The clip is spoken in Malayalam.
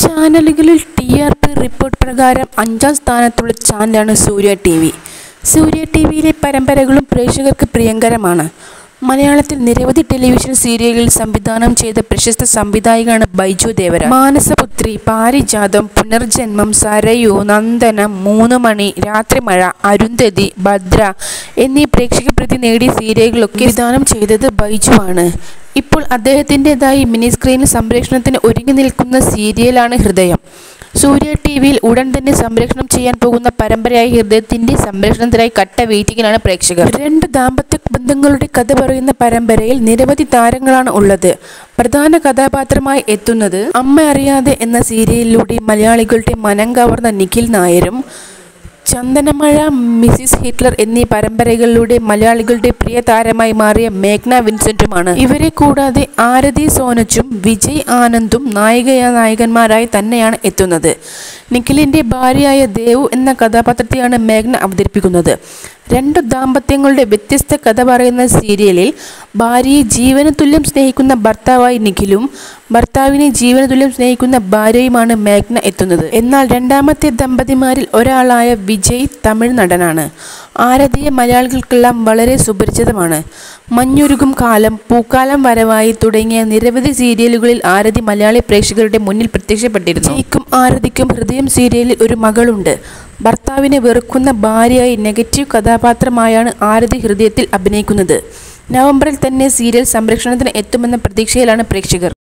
ചാനലുകളിൽ ടി ആർ പി റിപ്പോർട്ട് പ്രകാരം അഞ്ചാം സ്ഥാനത്തുള്ള ചാനലാണ് Surya T V Surya T വിയിലെ പരമ്പരകളും പ്രേക്ഷകർക്ക് പ്രിയങ്കരമാണ് മലയാളത്തിൽ നിരവധി ടെലിവിഷൻ സീരിയലുകൾ സംവിധാനം ചെയ്ത പ്രശസ്ത സംവിധായകനാണ് ബൈജു ദേവര മാനസപുത്രി പാരിജാതം പുനർജന്മം സരയു നന്ദനം മൂന്ന് മണി രാത്രിമഴ അരുന്ധതി ഭദ്ര എന്നീ പ്രേക്ഷകപ്രീതി നേടിയ സീരിയലുകളൊക്കെ വിധാനം ചെയ്തത് ബൈജു ആണ് ഇപ്പോൾ അദ്ദേഹത്തിൻ്റെതായി മിനി സ്ക്രീനിൽ സംപ്രേഷണത്തിന് ഒരുങ്ങി നിൽക്കുന്ന സീരിയലാണ് ഹൃദയം സൂര്യ ടി വിയിൽ ഉടൻ തന്നെ സംപ്രേഷണം ചെയ്യാൻ പോകുന്ന പരമ്പരയായ ഹൃദയത്തിന്റെ സംപ്രേഷണത്തിനായി കട്ട വെയിറ്റിംഗിലാണ് പ്രേക്ഷകർ രണ്ട് ദാമ്പത്യ ബന്ധങ്ങളുടെ കഥ പറയുന്ന പരമ്പരയിൽ നിരവധി താരങ്ങളാണ് ഉള്ളത് പ്രധാന കഥാപാത്രമായി എത്തുന്നത് അമ്മ അറിയാതെ എന്ന സീരിയലിലൂടെ മലയാളികളുടെ മനം കവർന്ന നിഖിൽ നായരും ചന്ദനമഴ മിസിസ് ഹിറ്റ്ലർ എന്നീ പരമ്പരകളിലൂടെ മലയാളികളുടെ പ്രിയ താരമായി മാറിയ മേഘ്ന വിൻസെന്റുമാണ് ഇവരെ കൂടാതെ ആരതി സോനച്ചും വിജയ് ആനന്ദും നായികയ നായകന്മാരായി തന്നെയാണ് എത്തുന്നത് നിഖിലിന്റെ ഭാര്യയായ ദേവു എന്ന കഥാപാത്രത്തെയാണ് മേഘ്ന അവതരിപ്പിക്കുന്നത് രണ്ടു ദാമ്പത്യങ്ങളുടെ വ്യത്യസ്ത കഥ പറയുന്ന സീരിയലിൽ ഭാര്യയെ ജീവന തുല്യം സ്നേഹിക്കുന്ന ഭർത്താവായി നിഖിലും ഭർത്താവിനെ ജീവന തുല്യം സ്നേഹിക്കുന്ന ഭാര്യയുമാണ് മേഘ്ന എത്തുന്നത് എന്നാൽ രണ്ടാമത്തെ ദമ്പതിമാരിൽ ഒരാളായ വിജയ് തമിഴ് നടനാണ് ആരതിയെ മലയാളികൾക്കെല്ലാം വളരെ സുപരിചിതമാണ് മഞ്ഞുരുകും കാലം പൂക്കാലം വരവായി തുടങ്ങിയ നിരവധി സീരിയലുകളിൽ ആരതി മലയാളി പ്രേക്ഷകരുടെ മുന്നിൽ പ്രത്യക്ഷപ്പെട്ടിരുന്നു വിജയ്ക്കും ആരതിക്കും ഹൃദയം സീരിയലിൽ ഒരു മകളുണ്ട് ഭർത്താവിനെ വെറുക്കുന്ന ഭാര്യയായി നെഗറ്റീവ് കഥാപാത്രമായാണ് ആരതി ഹൃദയത്തിൽ അഭിനയിക്കുന്നത് നവംബറിൽ തന്നെ സീരിയൽ സംരക്ഷണത്തിന് എത്തുമെന്ന പ്രതീക്ഷയിലാണ് പ്രേക്ഷകർ